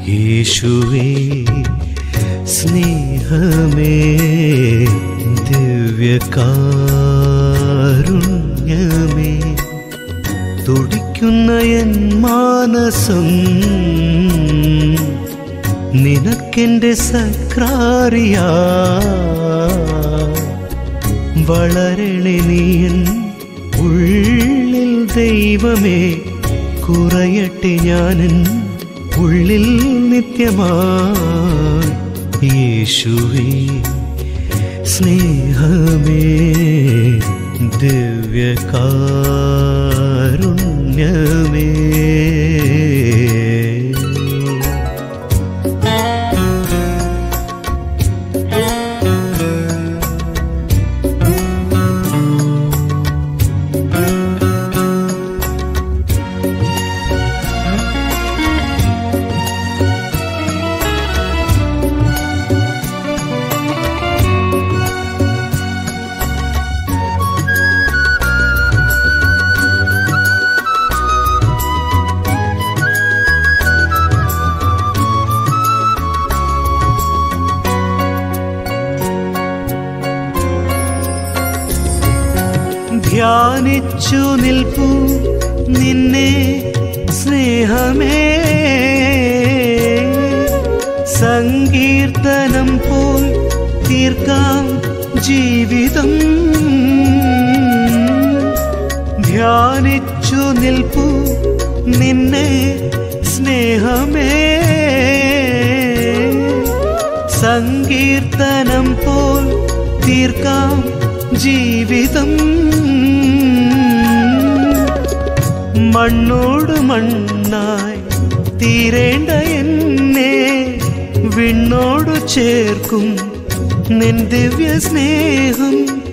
യേശുവേ സ്നേഹമേ ദിവ്യകാരുണ്യമേ തുടിക്കുന്ന എൻ മാനസം നിനക്കെന്റെ സക്രാറിയാ വളരണേ നീയൻ ഉള്ളിൽ ദൈവമേ കുറയട്ടെ ഞാനൻ ഉള്ളിൽ നിത്യമായി യേശുവേ സ്നേഹമേ ദിവ്യകാരുണ്യമേ ധ്യാനിച്ചു നിൽപ്പൂ നിന്നെ സ്നേഹമേ സങ്കീർത്തനം പോൽ തീർക്കാം ജീവിതം ധ്യാനിച്ചു നിൽപ്പൂ നിന്നെ സ്നേഹമേ സങ്കീർത്തനം പോൽ തീർക്കാം ജീവിതം മണ്ണോട് മണ്ണായി തീരേണ്ട എന്നെ വിണ്ണോട് ചേർക്കും നിൻ ദിവ്യ സ്നേഹം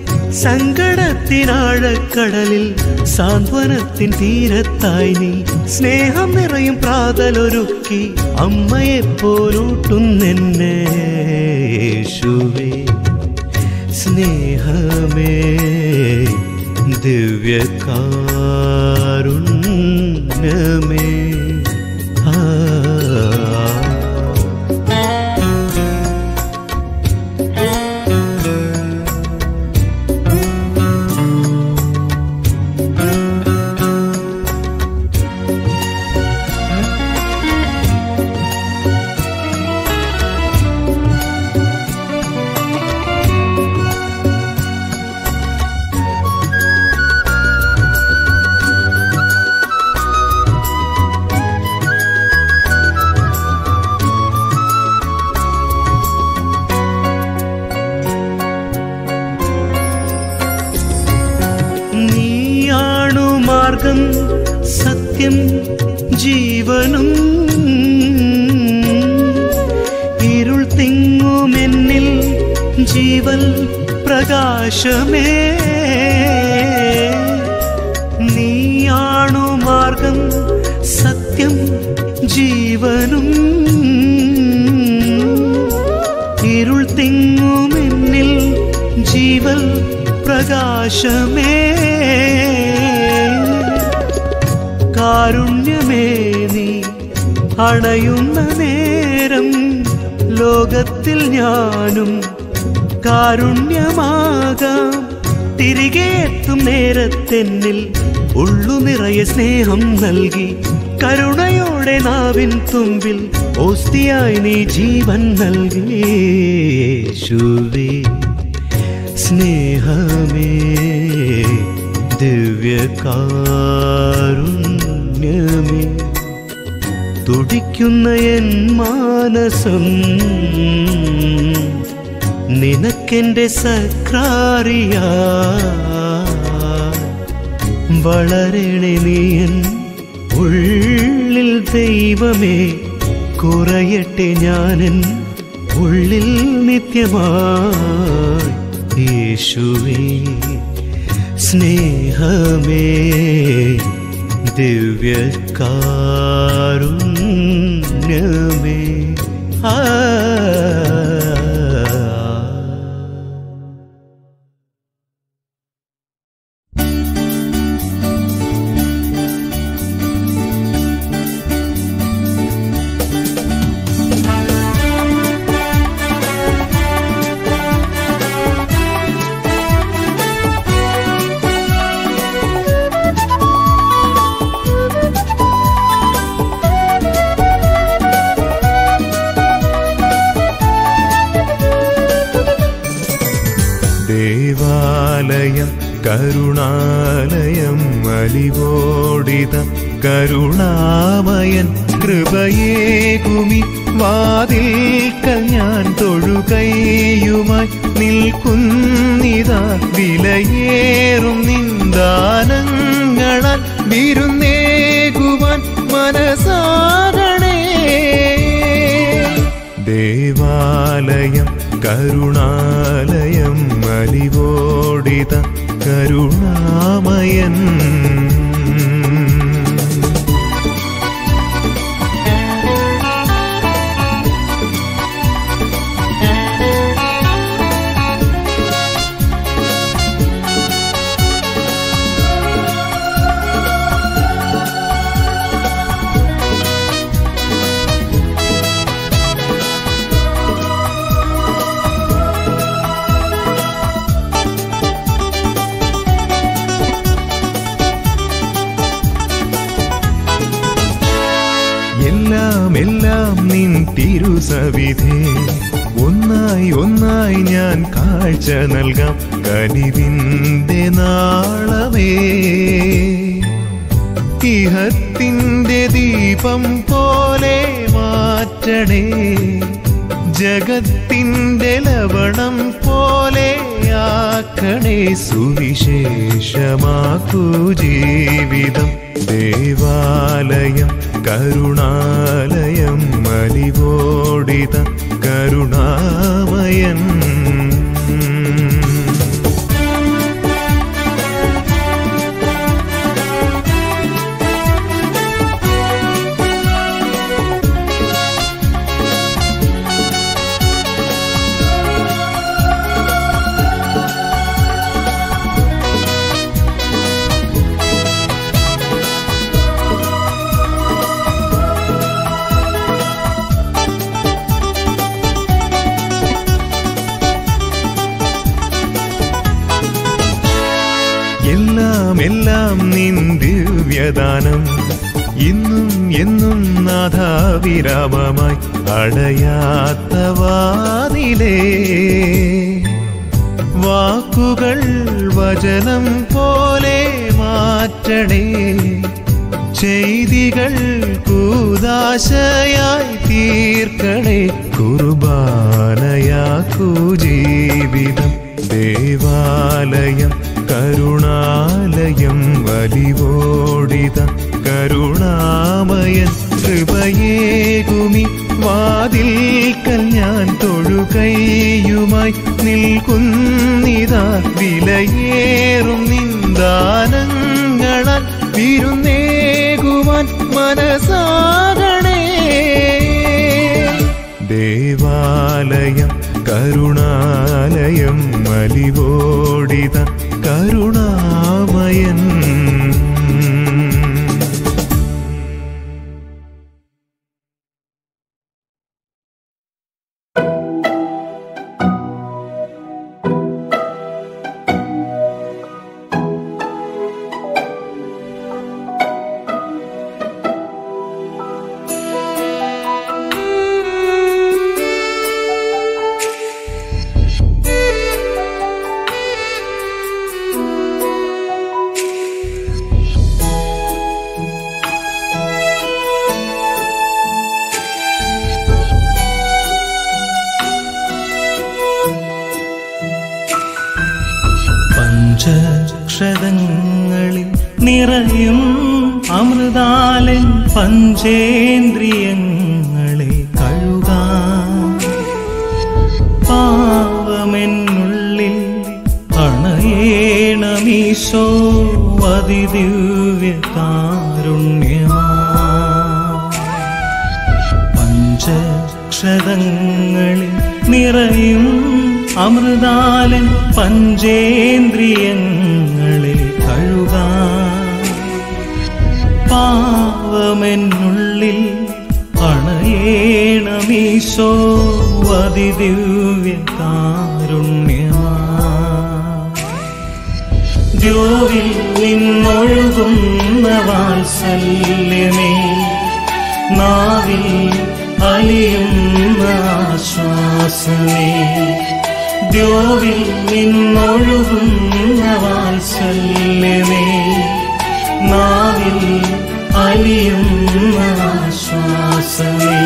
സങ്കടത്തിനാഴക്കടലിൽ സാന്ത്വനത്തിൻ തീരത്തായി നീ സ്നേഹം നിറയും പ്രാതലൊരുക്കി അമ്മയെ പോലൂട്ടുന്നെന്നെ യേശുവേ സ്നേഹമേ ദിവ്യകാരുണ്യമേ ആ നീയാണു മാർഗം സത്യം ജീവനും ഇരുൾ തിങ്ങുമെന്നിൽ ജീവൽ പ്രകാശമേ നീയാണു മാർഗം സത്യം ജീവനും ഇരുൾ തിങ്ങുമെന്നിൽ ജീവൽ പ്രകാശമേ കാരുണ്യമേ നീ അണയുന്ന നേരം ലോകത്തിൽ ഞാനും കാരുണ്യമാകാം തിരികെ എത്തും നേരത്തെന്നിൽ ഉള്ളു നിറയെ സ്നേഹം നൽകി കരുണയോടെ നാവിൻ തുമ്പിൽ ഓസ്തിയായി നീ ജീവൻ നൽകി യേശുവേ സ്നേഹമേ ദിവ്യകാരുണ്യമേ തുടിക്കുന്ന എൻ മാനസം നിനക്കെന്റെ സക്രാറിയാ വളരണേ നീയൻ ഉള്ളിൽ ദൈവമേ കുറയട്ടെ ഞാനൻ ഉള്ളിൽ നിത്യമായി യേശുവേ സ്നേഹമേ ദിവ്യകാരുണ്യമേ ആ ദേവാലയം കരുണാലയം അലിവോടിത കരുണാമയൻ കൃപയേകുമി വാതിൽക്കൽ ഞാൻ തൊഴുകയുമായി നിൽക്കുന്നിതാ വിലയേറും നിന്ദാനങ്ങളാൽ വിരുന്നേകുവാൻ മനസാകണേ ദേവാലയം കരുണാലയം അലിവോടിത കരുണാമയൻ എല്ലാം എല്ലാം നിൻ തിരുസവിധേ ഒന്നായി ഒന്നായി ഞാൻ കാഴ്ച നൽകാം കനിവിന്റെ നാളമേ ഇഹത്തിന്റെ ദീപം പോലെ മാറ്റണേ ജഗത്തിന്റെ ലവണം പോലെ ആക്കണേ സുവിശേഷമാക്കൂ ജീവിതം ദേവാലയം കരുണാലയം അലിവോടിത കരുണാമയൻ എല്ലാം എല്ലാം നിൻ ദിവ്യദാനം ഇന്നും എന്നും നാഥാവിരാമമായി അടയാത്ത വാതിലേ വാക്കുകൾ വചനം പോലെ മാറ്റണേ ചെയ്തികൾ കൂതാശയായി തീർക്കണേ കുർബാനയാക്കൂ ജീവിതം ദേവാലയം കരുണാലയം വലിവോടിത കരുണാമയൻ കൃപയേകുമി വാതിൽക്കൽ ഞാൻ തൊഴുകയുമായി നിൽക്കുന്നിതാ വിലയേറും നിന്ദാനങ്ങളാൽ വിരുന്നേകുവാൻ മനസാകണേ ദേവാലയം കരുണാലയം അലിവോടിത കരുണാമയൻ പഞ്ചക്ഷതങ്ങളിൽ നിറയും അമൃതാലൻ പഞ്ചേന്ദ്രിയങ്ങളെ കഴുകാൻ പാവമെന്നുള്ളിൽ അണയേണമീശോ അതിദിവ്യ കാരുണ്യമാ പഞ്ചക്ഷതങ്ങളിൽ നിറയും അമൃതാലൻ പഞ്ചേന്ദ്രിയങ്ങളെ കഴുകാൻ പാവമെന്നുള്ളിൽ അണയേണമീശോ അതിദിവ്യ കാരുണ്യമാ ദ്യോവിൽ നിന്നൊഴുകുന്ന വാത്സല്യമേ നാവിൽ അലിയുന്ന ആശ്വാസമേ ദ്യോവിൽ നിന്നൊഴുകുന്ന വാത്സല്യമേ നാവിൽ അലിയുന്ന ആശ്വാസമേ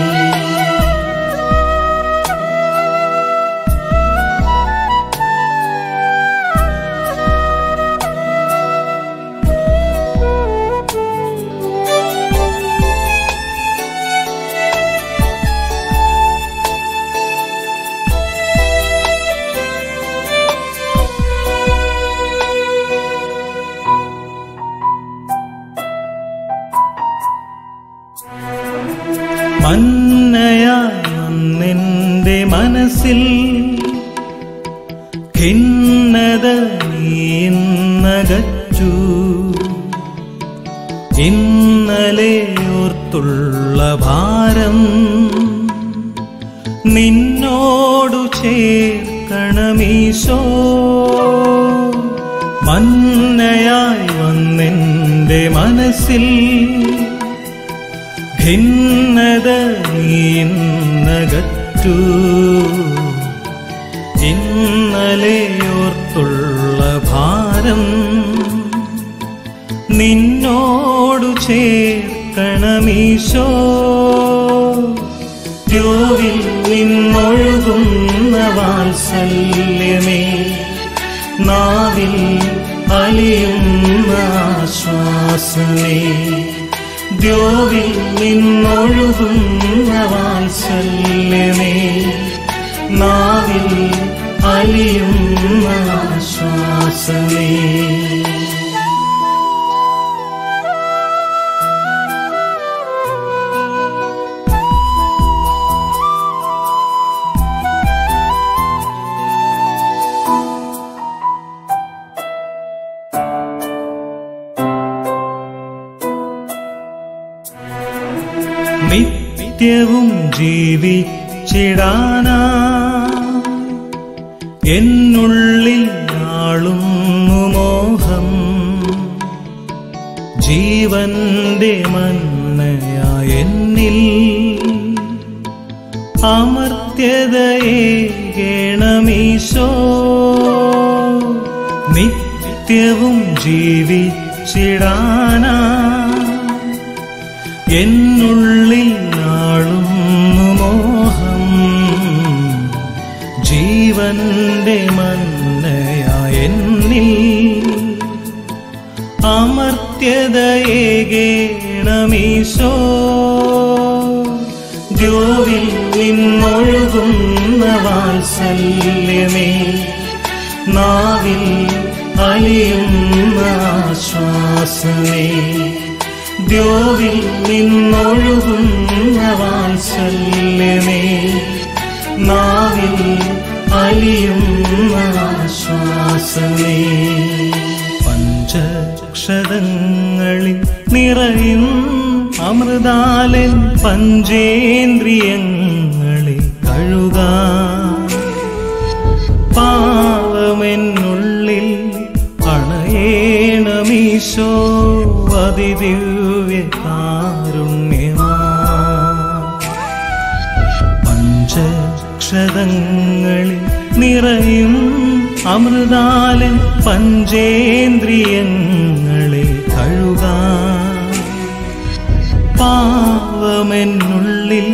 മന്നയായി വന്നെന്റെ മനസ്സിൽ ഖിന്നത നീന്നകച്ചു ഇന്നലെ ഓർത്തുള്ള ഭാരം നിന്നോടു ചേർക്കണമീശോ മന്നയായി വന്നെന്റെ മനസ്സിൽ ഭിന്നത നീന്നകറ്റു ഇന്നലെയോർത്തുള്ള ഭാരം നിന്നോടു ചേർക്കണമീശോ ദ്യോവിൽ നിന്നൊഴുകുന്ന വാത്സല്യമേ നാവിൽ അലിയുന്ന ആശ്വാസമേ ദ്യോവിൽ നിന്നൊഴുകുന്ന വാത്സല്യമേ നാവിൽ അലിയുന്ന ആശ്വാസമേ നിത്യവും ജീവിച്ചിടാനാ എന്നുള്ളിൽ ആളുന്നു മോഹം ജീവന്റെ മന്നയായ എന്നിൽ അമർത്യതയെ ഗണമീശോ നിത്യവും ജീവിച്ചിടാനാ എന്നുള്ളിൽ നാളുന്നു മോഹം ജീവന്റെ മന്നയായ എന്നിൽ അമർത്യതയെ ഗേണമീശോ ദ്യോവിൽ നിന്നൊഴുകുന്ന വാത്സല്യമേ നാവിൽ അലിയുന്ന ആശ്വാസമേ ദ്യോവിൽ നിന്നൊഴുകുന്ന വാത്സല്യമേ നാവിൽ അലിയുന്ന ആശ്വാസമേ പഞ്ചക്ഷതങ്ങളിൽ നിറയും അമൃതാലൻ പഞ്ചേന്ദ്രിയങ്ങളെ കഴുകാൻ പാവമെന്നുള്ളിൽ അണയേണമീശോ അതിദിവ്യ കാരുണ്യമാ പഞ്ചക്ഷതങ്ങളിൽ നിറയും അമൃതാലൻ പഞ്ചേന്ദ്രിയങ്ങളെ കഴുകാൻ പാവമെന്നുള്ളിൽ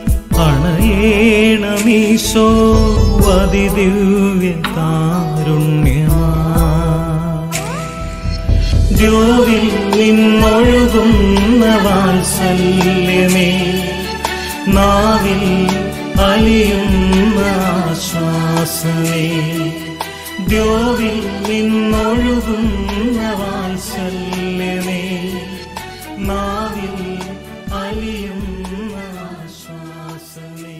അണയേണമീശോ അതിദിവ്യ കാരുണ്യമാ ദ്യോവിൽ നിന്നൊഴുകുന്ന വാത്സല്യമേ നാവിൽ അലിയുന്ന ആശ്വാസമേ ദ്യോവിൽ നിന്നൊഴുകുന്ന വാത്സല്യമേ നാവിൽ അലിയുന്ന ആശ്വാസമേ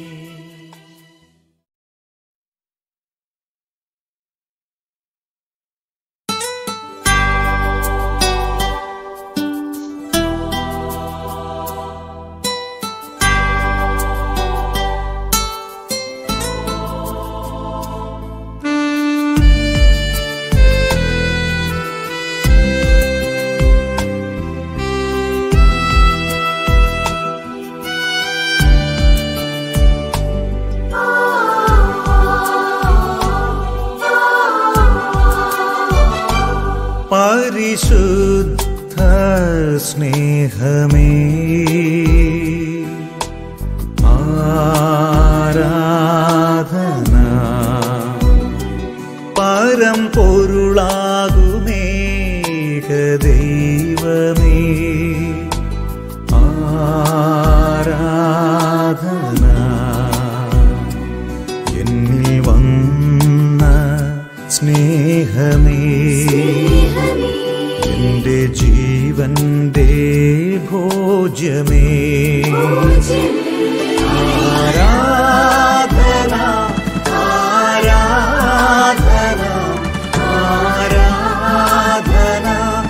ും പരിശുദ്ധ സ്നേഹമേ ആരാധന പരം പൊരുളാകുമേക ദൈവമേ ആരാധന എന്നിൽ വന്ന സ്നേഹമേ എന്റെ ജീവന്റെ ഭോജ്യമേ ആരാധന ആരാധന ആരാധന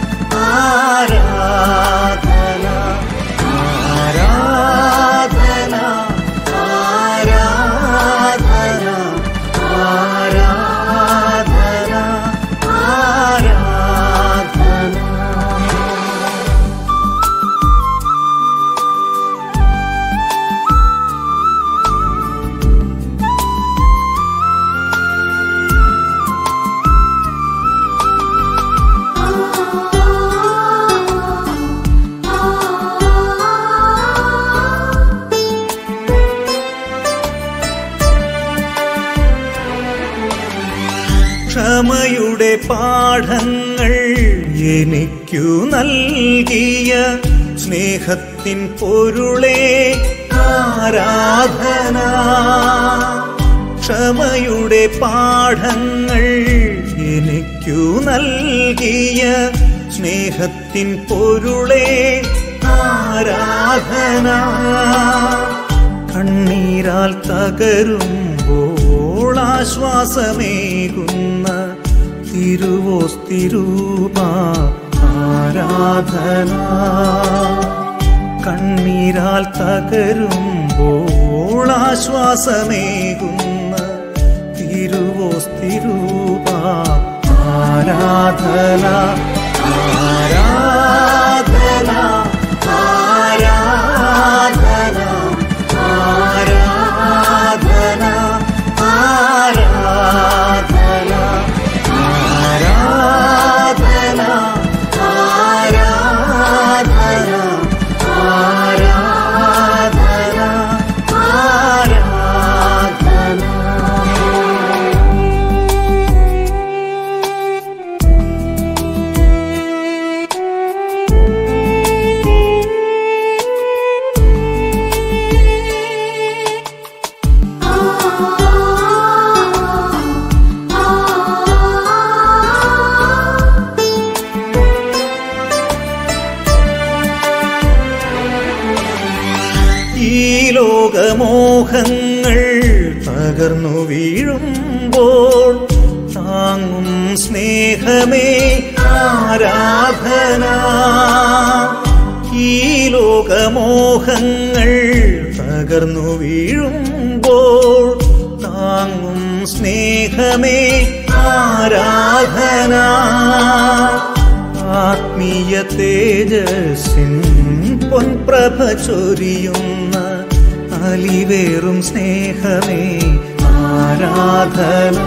ആരാധന ആരാധന ആരാധന ആരാധന ആരാധന ക്ഷമയുടെ പാഠങ്ങൾ എനിക്കു നൽകിയ സ്നേഹത്തിൻ പൊരുളേ ആരാധന ക്ഷമയുടെ പാഠങ്ങൾ എനിക്കു നൽകിയ സ്നേഹത്തിൻ പൊരുളേ ആരാധന കണ്ണീരാൽ തകരുമ്പോൾ ആശ്വാസമേകുന്ന തിരുവോസ്തിരൂപ ആരാധന കണ്ണീരാൽ തകരുമ്പോൾ ആശ്വാസമേകുന്ന തിരുവോസ്തിരൂപ ആരാധന ആരാധന ആരാധന ആരാധന ആരാധന ആരാധന ആരാധന ആരാധന ആരാധന ഈ ലോകമോഹങ്ങൾ തകർന്നു വീഴുമ്പോൾ താങ്ങും സ്നേഹമേ ആരാധന ഈ ലോകമോഹങ്ങൾ തകർന്നു വീഴുമ്പോൾ താങ്ങും സ്നേഹമേ ആരാധന ആത്മീയ തേജസ്സിൻ പൊൻപ്രഭ ചൊരിയുന്ന അലിവേറും സ്നേഹമേ ആരാധന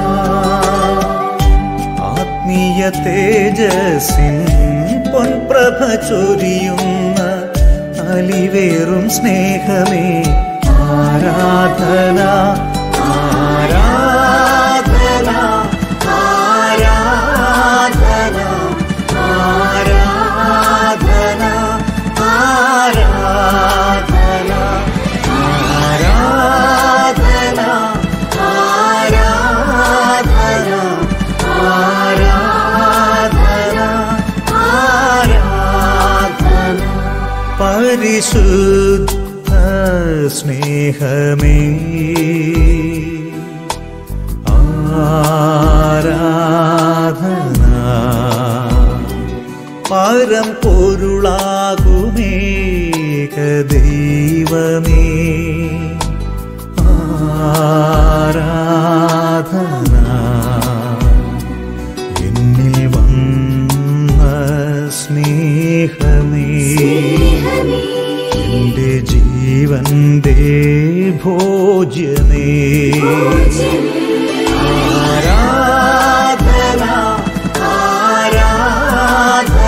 ആത്മീയ തേജസ്സിൻ പൊൻപ്രഭ ചൊരിയുന്ന അലിവേറും സ്നേഹമേ ആരാധന ആരാധന ആരാധന ആരാധന ആരാധന ആരാധന ആരാധന ആരാധന ആരാധന പരിശുദ്ധ സ്നേഹമേ ആരാധന പരം പൊരുളാകുമേക ദൈവമേ ആരാധന എന്നിൽ വന്ന സ്നേഹമേ എന്റെ ജീവന്റെ ഭോജ്യമേ ആരാധന ആരാധന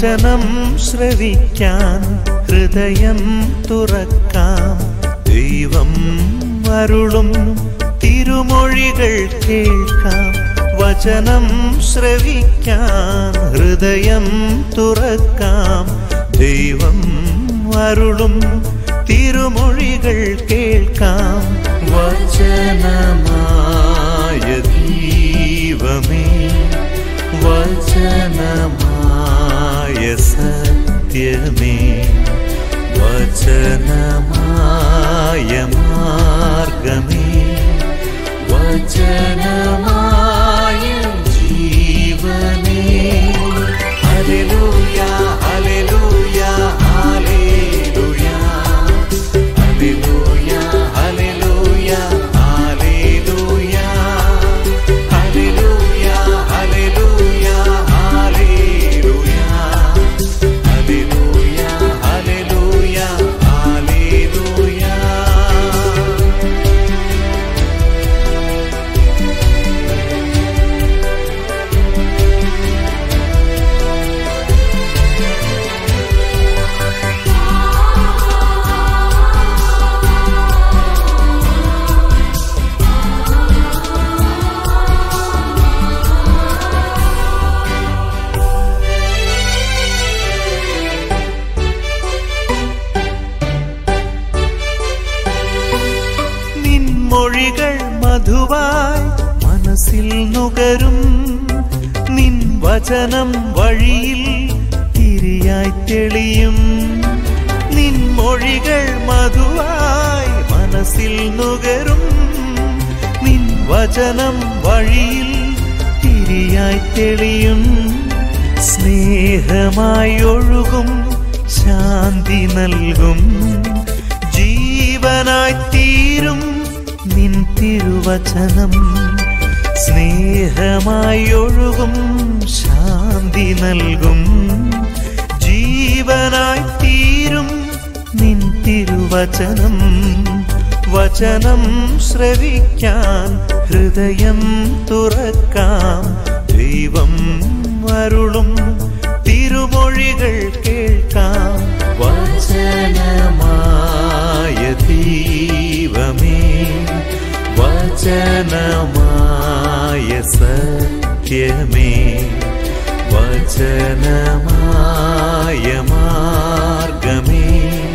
വചനം ശ്രവിക്കാൻ ഹൃദയം തുറക്കാം ദൈവം അരുളും തിരുമൊഴികൾ കേൾക്കാം വചനം ശ്രവിക്കാൻ ഹൃദയം തുറക്കാം ദൈവം അരുളും തിരുമൊഴികൾ കേൾക്കാം വചനമായ ദൈവമേ വചനമായ സത്യമേ വചനമായ മാർഗമേ വചനമായ ജീവനേ ഹല്ലേലൂയ ഹല്ലേലൂയ ഹല്ലേലൂയ ഹല്ലേലൂയ ഹല്ലേലൂയ ഹല്ലേലൂയ ഹല്ലേലൂയ ഹല്ലേലൂയ ഹല്ലേലൂയ ഹല്ലേലൂയ ഹല്ലേലൂയ ഹല്ലേലൂയ നിൻമൊഴികൾ മധുവായി മനസ്സിൽ നുകരും നിൻ വചനം വഴിയിൽ തിരിയായി തെളിയും നിൻമൊഴികൾ മധുവായി മനസ്സിൽ നുകരും നിൻ വചനം വഴിയിൽ തിരിയായി തെളിയും സ്നേഹമായി ഒഴുകും ശാന്തി നൽകും ജീവനായി തീരും നിൻ തിരുവചനം സ്നേഹമായി ഒഴുകും ശാന്തി നൽകും ജീവനായി തീരും നിൻ തിരുവചനം വചനം ശ്രവിക്കാൻ ഹൃദയം തുറക്കാം ദൈവം അരുളും തിരുമൊഴികൾ കേൾക്കാം വചനമായ ദൈവമേ വചനമായ സത്യമേ വചനമായ മാർഗമേ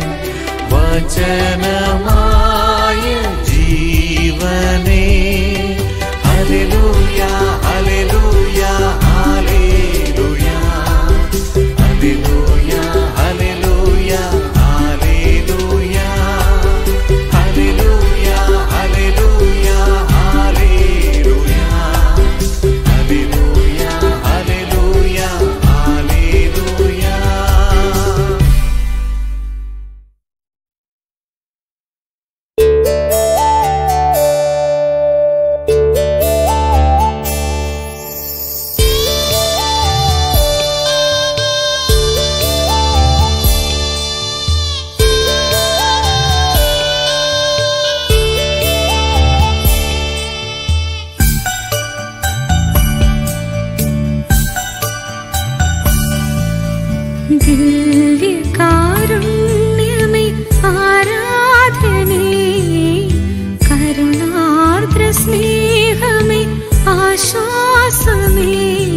വചനമായ ജീവനേ ഹല്ലേലൂയ ഹല്ലേലൂയ ഹല്ലേലൂയ ഹല്ലേലൂയ ഹല്ലേലൂയ ഹല്ലേലൂയ ഹല്ലേലൂയ ഹല്ലേലൂയ ഹല്ലേലൂയ ഹല്ലേലൂയ ഹല്ലേലൂയ ഹല്ലേലൂയ ദിവ്യകാരുണ്യമേ ആരാധനേ കരുണാർദ്ര സ്നേഹമേ ആശ്വാസമേ